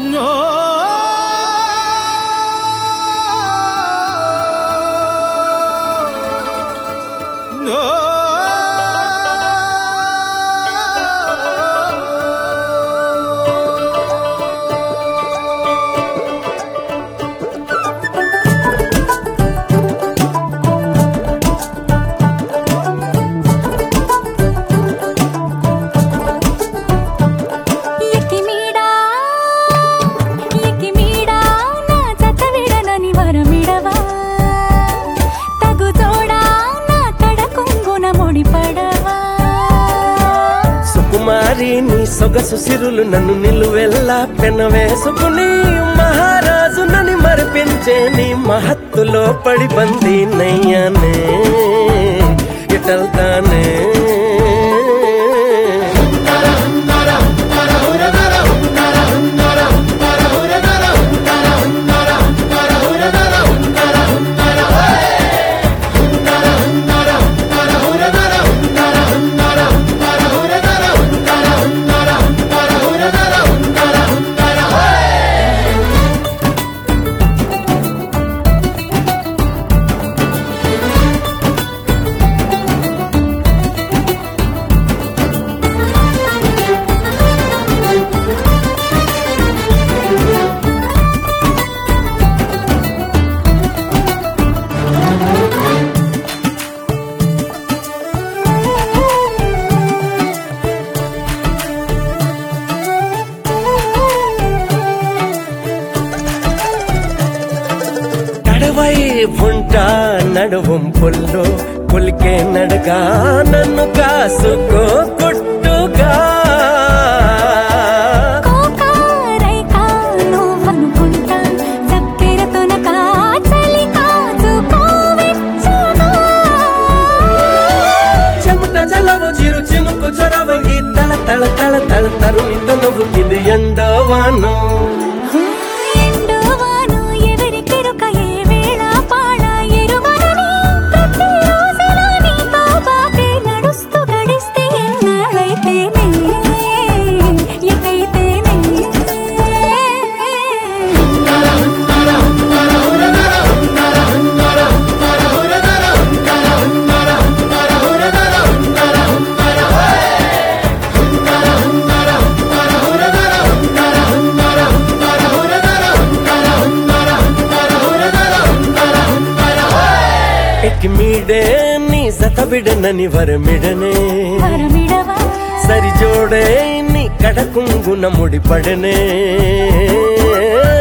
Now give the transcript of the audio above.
ఎక్కిమీడా ఎక్కిమీడా నా జత విడనని వరమిడవా తగు తోడా నా కడ కొంగున ముడిపడవా సుకుమారి నీ సొగసు సిరులు నన్ను నిలువెల్లా పెన వేసుకుని మహారాజు నని మరిపించే నీ మహత్తులో పడి బంది నయ్యానే ఇటల్తానే కడవై ఉంటా నడువం పుల్లో పులికే నడగా నన్ను కాసుకో కొట్టుగా కోకారైకా నువ్వనుకుంటా చక్కెర తొనక చలి కాచుకోవెచ్చగా చెమట జలవు చిరు చినుకు చొరవ ఈ తల తల తల తల తరుణి తనువు ఇది ఎండవాను ఎండువాను ఎవరికెరుక ఏ వేళ పాడ ఎరుగనని ప్రతి రోజులా నీతో బాటే నడుస్తూ గడిస్తే ఎన్నాళ్ళైతేనే ఎటైతేనే ఎక్కి మీడే నీ సత బిడనని వరమిడనే వరమిడవా సరి జోడే నీ కడకుంగున ముడిపడనే